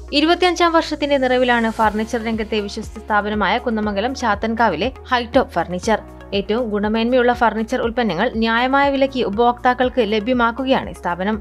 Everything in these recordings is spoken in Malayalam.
ഇരുപത്തിയഞ്ചാം വർഷത്തിന്റെ നിറവിലാണ് ഫർണിച്ചർ രംഗത്തെ വിശ്വസ്ത സ്ഥാപനമായ കുന്നമംഗലം ചാത്തൻകാവിലെ ഹൈടോപ്പ് ഫർണിച്ചർ ഏറ്റവും ഗുണമേന്മയുള്ള ഫർണിച്ചർ ഉൽപ്പന്നങ്ങൾ ന്യായമായ വിലയ്ക്ക് ഉപഭോക്താക്കൾക്ക് ലഭ്യമാക്കുകയാണ് ഈ സ്ഥാപനം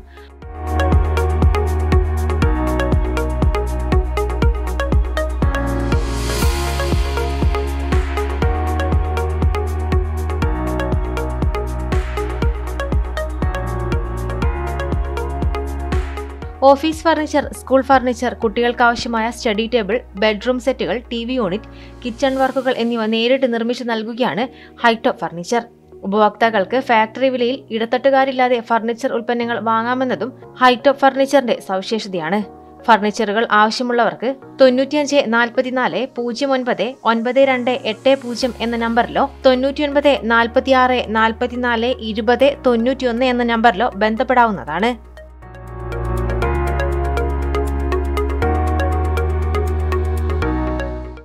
ഓഫീസ് ഫർണിച്ചർ സ്കൂൾ ഫർണിച്ചർ കുട്ടികൾക്കാവശ്യമായ സ്റ്റഡി ടേബിൾ ബെഡ്റൂം സെറ്റുകൾ ടി വി യൂണിറ്റ് കിച്ചൺ വർക്കുകൾ എന്നിവ നേരിട്ട് നിർമ്മിച്ചു നൽകുകയാണ് ഹൈടോപ്പ് ഫർണിച്ചർ ഉപഭോക്താക്കൾക്ക് ഫാക്ടറി വിലയിൽ ഇടത്തട്ടുകാരില്ലാതെ ഫർണിച്ചർ ഉൽപ്പന്നങ്ങൾ വാങ്ങാമെന്നതും ഹൈടോപ്പ് ഫർണിച്ചറിന്റെ സവിശേഷതയാണ് ഫർണിച്ചറുകൾ ആവശ്യമുള്ളവർക്ക് തൊണ്ണൂറ്റിയഞ്ച് നാൽപ്പത്തിനാല് പൂജ്യം ഒൻപത് ഒൻപത് രണ്ട് എട്ട് പൂജ്യം എന്ന നമ്പറിലോ തൊണ്ണൂറ്റിയൊൻപത് നാൽപ്പത്തിയാറ് നാൽപ്പത്തിനാല് ഇരുപത് തൊണ്ണൂറ്റിയൊന്ന് എന്ന നമ്പറിലോ ബന്ധപ്പെടാവുന്നതാണ്